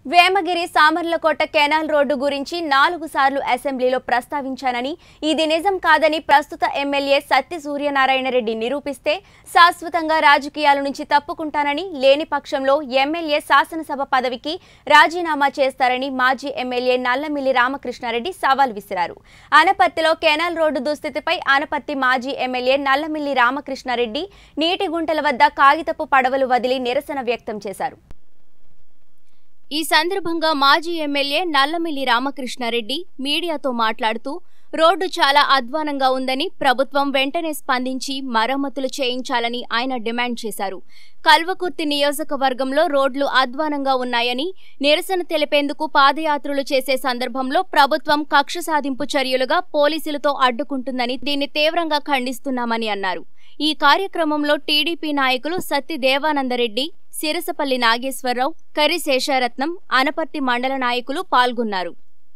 Vemagiri Samarlakota canal road గురించి నాలుగు సార్లు అసెంబ్లీలో ప్రస్తావించానని ఇది నిజం కాదని ప్రస్తుత ఎమ్మెల్యే సత్య సూర్యనారాయణ రెడ్డి నిరూపిస్తే శాశ్వతంగా రాజకీయాల నుంచి తప్పుకుంటానని లేని పక్షంలో ఎమ్మెల్యే శాసనసభ పదవికి రాజీనామా చేస్తారని మాజీ ఎమ్మెల్యే నల్లమిల్లి రామకృష్ణారెడ్డి సవాల్ విసిరారు అనపర్తిలో కెనాల్ రోడ్డు దుస్థితిపై అనపర్తి మాజీ ఎమ్మెల్యే నల్లమిల్లి రామకృష్ణారెడ్డి నీటి గుంటల వద్ద కాగితపు పడవలు వదిలి నిరసన వ్యక్తం చేశారు ఈ సందర్భంగా మాజీ ఎమ్మెల్యే నల్లమిల్లి రామకృష్ణారెడ్డి మీడియాతో మాట్లాడుతూ రోడ్డు చాలా అధ్వానంగా ఉందని ప్రభుత్వం వెంటనే స్పందించి మరమ్మతులు చేయించాలని ఆయన డిమాండ్ చేశారు కల్వకుర్తి నియోజకవర్గంలో రోడ్లు అధ్వానంగా ఉన్నాయని నిరసన తెలిపేందుకు పాదయాత్రలు చేసే సందర్భంలో ప్రభుత్వం కక్ష సాధింపు చర్యలుగా పోలీసులతో అడ్డుకుంటుందని దీన్ని తీవ్రంగా ఖండిస్తున్నామని అన్నారు ఈ కార్యక్రమంలో టీడీపీ నాయకులు సత్తి దేవానందరెడ్డి సిరసపల్లి నాగేశ్వరరావు కరి శేషారత్నం అనపర్తి మండల నాయకులు పాల్గొన్నారు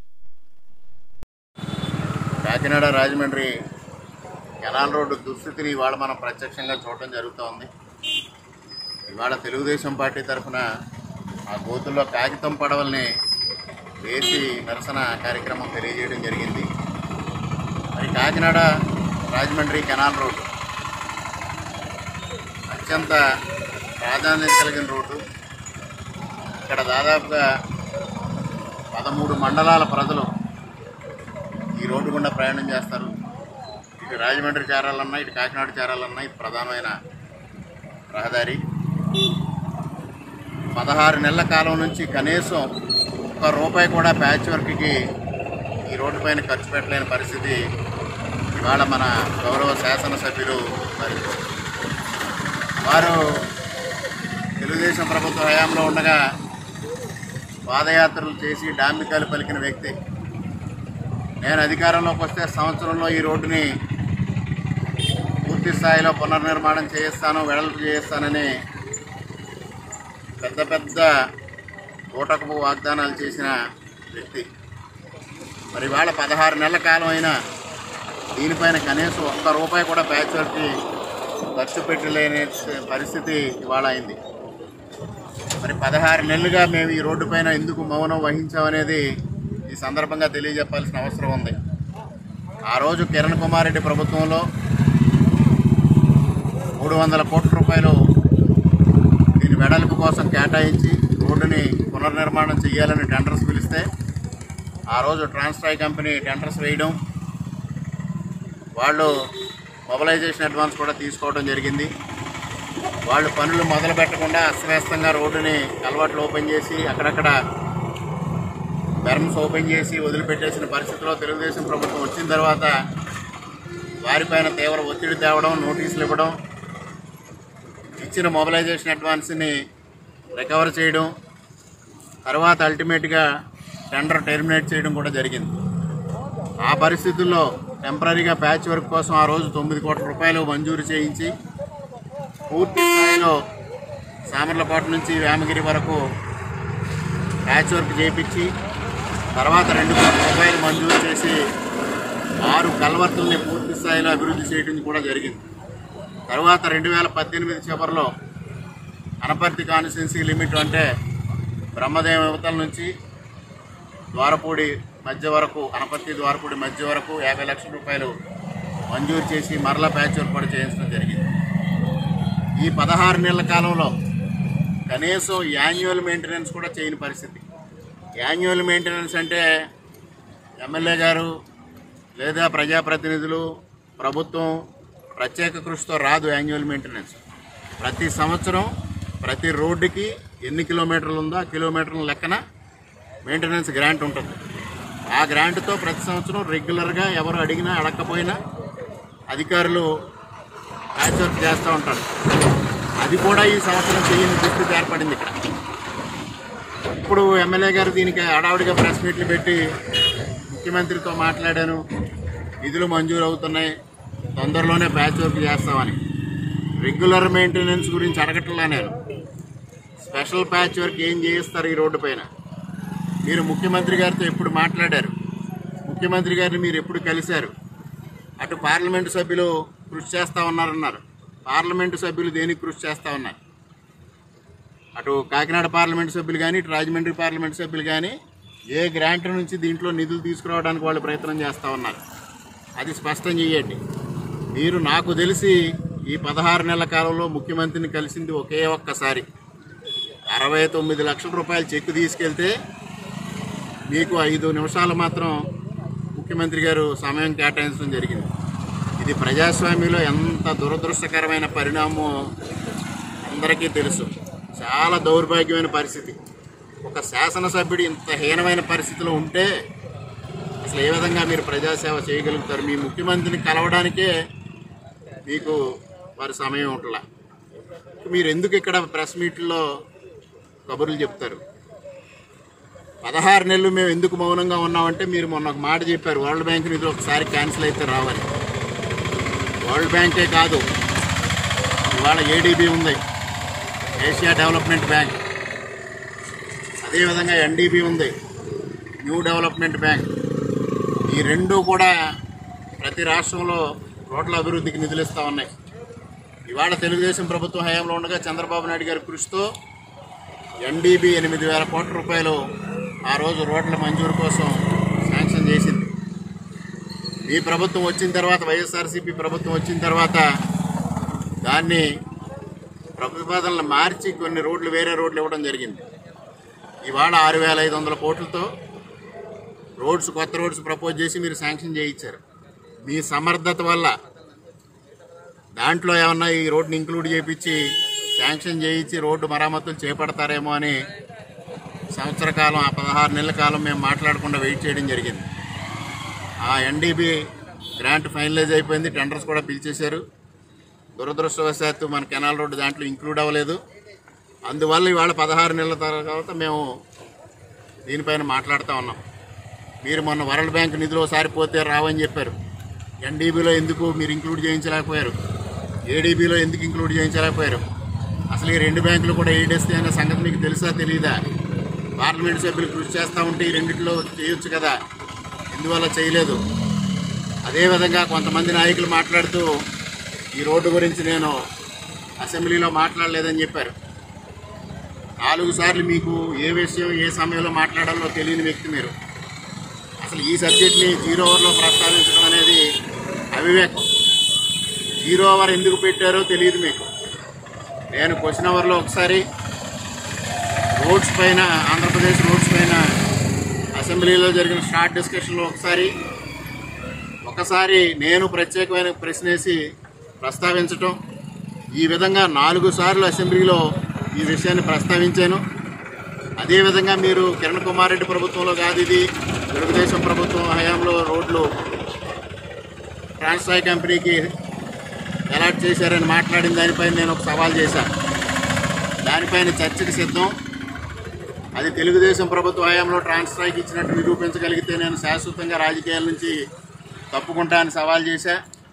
కాకినాడ రాజమండ్రి కెనాల్ రోడ్డు దుస్థితిని ఇవాళ మనం ప్రత్యక్షంగా చూడటం జరుగుతోంది ఇవాళ తెలుగుదేశం పార్టీ తరఫున ఆ గోతుల్లో కాగితం పడవల్ని వేసి నిరసన కార్యక్రమం తెలియజేయడం జరిగింది మరి కాకినాడ రాజమండ్రి కెనాల్ రోడ్డు అత్యంత ప్రాధాన్యత కలిగిన రోడ్డు ఇక్కడ దాదాపుగా పదమూడు మండలాల ప్రజలు ఈ రోడ్డు గుండా ప్రయాణం చేస్తారు ఇటు రాజమండ్రి చేరాలన్నా ఇటు కాకినాడ చేరాలన్నా ఇది ప్రధానమైన రహదారి పదహారు నెలల కాలం నుంచి కనీసం ఒక్క రూపాయి కూడా ప్యాచ్ వర్క్కి ఈ రోడ్డు పైన ఖర్చు పెట్టలేని పరిస్థితి ఇవాళ మన గౌరవ శాసనసభ్యులు మరి వారు తెలుగుదేశం ప్రభుత్వ హయాంలో ఉండగా పాదయాత్రలు చేసి డాంబికాలు పలికిన వ్యక్తి నేను అధికారంలోకి వస్తే సంవత్సరంలో ఈ రోడ్డుని పూర్తి స్థాయిలో పునర్నిర్మాణం చేయిస్తాను వెడల్పు చేయిస్తానని పెద్ద పెద్ద ఓటకపు వాగ్దానాలు చేసిన వ్యక్తి మరి వాళ్ళ పదహారు నెలల కాలం అయినా దీనిపైన కనీసం ఒక్క రూపాయి కూడా ప్యాచ్ వర్క్కి ఖర్చు పెట్టలేని పరిస్థితి ఇవాళ అయింది మరి పదహారు నెలలుగా మేము ఈ రోడ్డు పైన ఎందుకు మౌనం వహించామనేది ఈ సందర్భంగా తెలియజెప్పాల్సిన అవసరం ఉంది ఆ రోజు కిరణ్ కుమార్ రెడ్డి ప్రభుత్వంలో మూడు వందల కోట్ల రూపాయలు దీని వెడల్పు కోసం కేటాయించి రోడ్డుని పునర్నిర్మాణం చేయాలని టెండర్స్ పిలిస్తే ఆ రోజు ట్రాన్స్ట్రాయ్ కంపెనీ టెండర్స్ వేయడం వాళ్ళు మొబలైజేషన్ అడ్వాన్స్ కూడా తీసుకోవడం జరిగింది వాళ్ళు పనులు మొదలు పెట్టకుండా అస్తవ్యస్తంగా రోడ్డుని కలవాట్లు ఓపెన్ చేసి అక్కడక్కడ బెర్మ్స్ ఓపెన్ చేసి వదిలిపెట్టేసిన పరిస్థితిలో తెలుగుదేశం ప్రభుత్వం వచ్చిన తర్వాత వారిపైన తీవ్ర ఒత్తిడి తేవడం నోటీసులు ఇవ్వడం ఇచ్చిన మొబలైజేషన్ అడ్వాన్స్ని రికవర్ చేయడం తర్వాత అల్టిమేట్గా టెండర్ టెర్మినేట్ చేయడం కూడా జరిగింది ఆ పరిస్థితుల్లో టెంపరీగా ప్యాచ్ వర్క్ కోసం ఆ రోజు తొమ్మిది కోట్ల రూపాయలు మంజూరు చేయించి పూర్తి స్థాయిలో సామర్లకోట నుంచి వేమగిరి వరకు ప్యాచ్ వర్క్ చేయించి తర్వాత రెండు కోట్ల రూపాయలు మంజూరు చేసి ఆరు కల్వర్తుల్ని పూర్తి స్థాయిలో అభివృద్ధి చేయడం కూడా జరిగింది తర్వాత రెండు వేల పద్దెనిమిది చివరిలో అనపర్తి కాన్స్టిట్యున్సీ లిమిట్ అంటే బ్రహ్మదేవ యువతల నుంచి ద్వారపూడి మధ్య వరకు అనపర్తి ద్వారపూడి మధ్య వరకు యాభై లక్షల రూపాయలు మంజూరు చేసి మరలా ప్యాచ్ వర్క్ కూడా చేయించడం జరిగింది ఈ పదహారు నెలల కాలంలో కనీసం యాన్యువల్ మెయింటెనెన్స్ కూడా చేయని పరిస్థితి యాన్యువల్ మెయింటెనెన్స్ అంటే ఎమ్మెల్యే గారు లేదా ప్రజాప్రతినిధులు ప్రభుత్వం ప్రత్యేక కృషితో రాదు యాన్యువల్ మెయింటెనెన్స్ ప్రతి సంవత్సరం ప్రతి రోడ్డుకి ఎన్ని కిలోమీటర్లు ఉందో ఆ కిలోమీటర్ల లెక్కన మెయింటెనెన్స్ గ్రాంట్ ఉంటుంది ఆ గ్రాంట్తో ప్రతి సంవత్సరం రెగ్యులర్గా ఎవరు అడిగినా అడగకపోయినా అధికారులు ప్యాచ్ వర్క్ చేస్తూ ఉంటారు అది కూడా ఈ సంవత్సరం చేయని దుస్థితి ఏర్పడింది ఇక్కడ ఇప్పుడు ఎమ్మెల్యే గారు దీనికి హడావుడిగా ప్రెస్ మీట్లు పెట్టి ముఖ్యమంత్రితో మాట్లాడాను నిధులు మంజూరు అవుతున్నాయి తొందరలోనే ప్యాచ్ వర్క్ చేస్తామని రెగ్యులర్ మెయింటెనెన్స్ గురించి అడగట్లా నేను స్పెషల్ ప్యాచ్ వర్క్ ఏం చేయిస్తారు ఈ రోడ్డు పైన మీరు ముఖ్యమంత్రి గారితో ఎప్పుడు మాట్లాడారు ముఖ్యమంత్రి గారిని మీరు ఎప్పుడు కలిశారు అటు పార్లమెంటు సభ్యులు కృషి చేస్తూ ఉన్నారన్నారు పార్లమెంటు సభ్యులు దేనికి కృషి చేస్తూ ఉన్నారు అటు కాకినాడ పార్లమెంట్ సభ్యులు కానీ ఇటు రాజమండ్రి పార్లమెంట్ సభ్యులు కానీ ఏ గ్రాంట్ నుంచి దీంట్లో నిధులు తీసుకురావడానికి వాళ్ళు ప్రయత్నం చేస్తూ ఉన్నారు అది స్పష్టం చేయండి మీరు నాకు తెలిసి ఈ పదహారు నెలల కాలంలో ముఖ్యమంత్రిని కలిసింది ఒకే ఒక్కసారి అరవై తొమ్మిది లక్షల రూపాయల చెక్ తీసుకెళ్తే మీకు ఐదు నిమిషాలు మాత్రం ముఖ్యమంత్రి గారు సమయం కేటాయించడం జరిగింది ఇది ప్రజాస్వామ్యంలో ఎంత దురదృష్టకరమైన పరిణామం అందరికీ తెలుసు చాలా దౌర్భాగ్యమైన పరిస్థితి ఒక శాసనసభ్యుడు ఇంత హీనమైన పరిస్థితిలో ఉంటే అసలు ఏ విధంగా మీరు ప్రజాసేవ చేయగలుగుతారు మీ ముఖ్యమంత్రిని కలవడానికే మీకు వారి సమయం ఉంటలా మీరు ఎందుకు ఇక్కడ ప్రెస్ మీట్లో కబుర్లు చెప్తారు పదహారు నెలలు మేము ఎందుకు మౌనంగా ఉన్నామంటే మీరు మొన్న ఒక మాట చెప్పారు వరల్డ్ బ్యాంక్ నిధులు ఒకసారి క్యాన్సిల్ అయితే రావాలి వరల్డ్ బ్యాంకే కాదు ఇవాళ ఏడీబీ ఉంది ఏషియా డెవలప్మెంట్ బ్యాంక్ అదేవిధంగా ఎన్డీబీ ఉంది న్యూ డెవలప్మెంట్ బ్యాంక్ ఈ రెండు కూడా ప్రతి రాష్ట్రంలో రోడ్ల అభివృద్ధికి నిధులు ఇస్తూ ఉన్నాయి ఇవాళ తెలుగుదేశం ప్రభుత్వం హయాంలో ఉండగా చంద్రబాబు నాయుడు గారి కృషితో ఎన్డీబీ ఎనిమిది వేల కోట్ల రూపాయలు ఆ రోజు రోడ్ల మంజూరు కోసం శాంక్షన్ చేసింది ఈ ప్రభుత్వం వచ్చిన తర్వాత వైఎస్ఆర్సీపీ ప్రభుత్వం వచ్చిన తర్వాత దాన్ని ప్రతిపాదనలు మార్చి కొన్ని రోడ్లు వేరే రోడ్లు ఇవ్వడం జరిగింది ఇవాళ ఆరు వేల ఐదు వందల కోట్లతో రోడ్స్ కొత్త రోడ్స్ ప్రపోజ్ చేసి మీరు శాంక్షన్ చేయించారు మీ సమర్థత వల్ల దాంట్లో ఏమన్నా ఈ రోడ్ని ఇంక్లూడ్ చేయించి శాంక్షన్ చేయించి రోడ్డు మరామతులు చేపడతారేమో అని సంవత్సర కాలం ఆ పదహారు నెలల కాలం మేము మాట్లాడకుండా వెయిట్ చేయడం జరిగింది ఆ ఎన్డీబీ గ్రాంట్ ఫైనలైజ్ అయిపోయింది టెండర్స్ కూడా పిలిచేశారు దురదృష్టవశాత్తు మన కెనాల్ రోడ్డు దాంట్లో ఇంక్లూడ్ అవ్వలేదు అందువల్ల ఇవాళ పదహారు నెలల తర్వాత మేము దీనిపైన మాట్లాడుతూ ఉన్నాం మీరు మొన్న వరల్డ్ బ్యాంక్ నిధులు ఒకసారి పోతే రావని చెప్పారు ఎన్డీబీలో ఎందుకు మీరు ఇంక్లూడ్ చేయించలేకపోయారు ఏడీబీలో ఎందుకు ఇంక్లూడ్ చేయించలేకపోయారు అసలు ఈ రెండు బ్యాంకులు కూడా ఏడేస్తే అనే సంగతి మీకు తెలుసా తెలియదా పార్లమెంట్ సభ్యులు కృషి చేస్తూ ఉంటే ఈ రెండిట్లో చేయొచ్చు కదా ఎందువల్ల చేయలేదు అదేవిధంగా కొంతమంది నాయకులు మాట్లాడుతూ ఈ రోడ్డు గురించి నేను అసెంబ్లీలో మాట్లాడలేదని చెప్పారు నాలుగు సార్లు మీకు ఏ విషయం ఏ సమయంలో మాట్లాడాలో తెలియని వ్యక్తి మీరు అసలు ఈ సబ్జెక్ట్ని జీరో ఓవర్లో ప్రస్తావించడం అనేది అవివేకం జీరో ఓవర్ ఎందుకు పెట్టారో తెలియదు మీకు నేను క్వశ్చన్ అవర్లో ఒకసారి రోడ్స్ పైన ఆంధ్రప్రదేశ్ రోడ్స్ పైన అసెంబ్లీలో జరిగిన షార్ట్ డిస్కషన్లో ఒకసారి ఒకసారి నేను ప్రత్యేకమైన ప్రశ్న వేసి ప్రస్తావించటం ఈ విధంగా నాలుగు సార్లు అసెంబ్లీలో ఈ విషయాన్ని ప్రస్తావించాను అదేవిధంగా మీరు కిరణ్ కుమార్ రెడ్డి ప్రభుత్వంలో కాదు ఇది తెలుగుదేశం ప్రభుత్వం హయాంలో రోడ్లు ట్రాన్స్ఫాయ్ కంపెనీకి అలాట్ చేశారని మాట్లాడిన దానిపైన నేను ఒక సవాల్ చేశాను దానిపైన చర్చకు సిద్ధం అది తెలుగుదేశం ప్రభుత్వ హయాంలో ట్రాన్స్ఫాయ్కి ఇచ్చినట్టు నిరూపించగలిగితే నేను శాశ్వతంగా రాజకీయాల నుంచి తప్పుకుంటా అని సవాల్ చేశా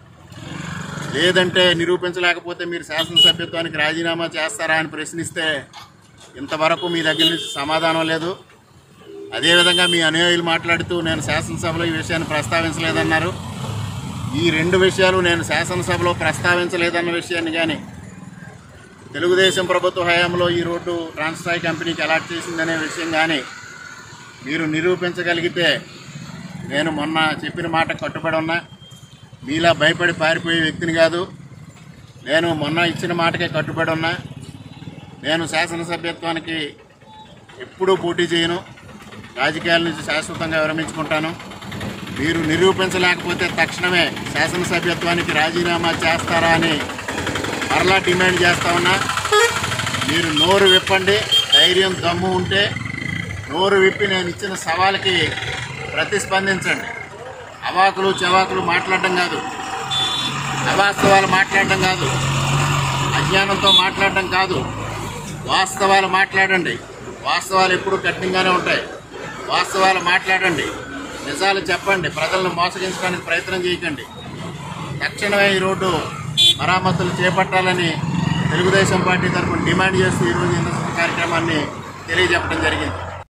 లేదంటే నిరూపించలేకపోతే మీరు శాసనసభ్యత్వానికి రాజీనామా చేస్తారా అని ప్రశ్నిస్తే ఇంతవరకు మీ దగ్గర నుంచి సమాధానం లేదు అదేవిధంగా మీ అనుయాయులు మాట్లాడుతూ నేను శాసనసభలో ఈ విషయాన్ని ప్రస్తావించలేదన్నారు ఈ రెండు విషయాలు నేను శాసనసభలో ప్రస్తావించలేదన్న విషయాన్ని కానీ తెలుగుదేశం ప్రభుత్వ హయాంలో ఈ రోడ్డు ట్రాన్స్ఫాయ్ కంపెనీకి అలాట్ చేసిందనే విషయం కానీ మీరు నిరూపించగలిగితే నేను మొన్న చెప్పిన మాట కట్టుబడి ఉన్నా మీలా భయపడి పారిపోయే వ్యక్తిని కాదు నేను మొన్న ఇచ్చిన మాటకే కట్టుబడి ఉన్నా నేను శాసనసభ్యత్వానికి ఎప్పుడూ పోటీ చేయను రాజకీయాల నుంచి శాశ్వతంగా విరమించుకుంటాను మీరు నిరూపించలేకపోతే తక్షణమే శాసనసభ్యత్వానికి రాజీనామా చేస్తారా అని మరలా డిమాండ్ చేస్తా ఉన్నా మీరు నోరు విప్పండి ధైర్యం దమ్ము ఉంటే నోరు విప్పి నేను ఇచ్చిన సవాల్కి ప్రతిస్పందించండి అవాకులు చవాకులు మాట్లాడడం కాదు అవాస్తవాలు మాట్లాడడం కాదు అజ్ఞానంతో మాట్లాడడం కాదు వాస్తవాలు మాట్లాడండి వాస్తవాలు ఎప్పుడూ కఠినంగానే ఉంటాయి వాస్తవాలు మాట్లాడండి నిజాలు చెప్పండి ప్రజలను మోసగించడానికి ప్రయత్నం చేయకండి తక్షణమే ఈ రోడ్డు మరామతులు చేపట్టాలని తెలుగుదేశం పార్టీ తరఫున డిమాండ్ చేస్తూ ఈరోజు ఈ కార్యక్రమాన్ని తెలియజెప్పడం జరిగింది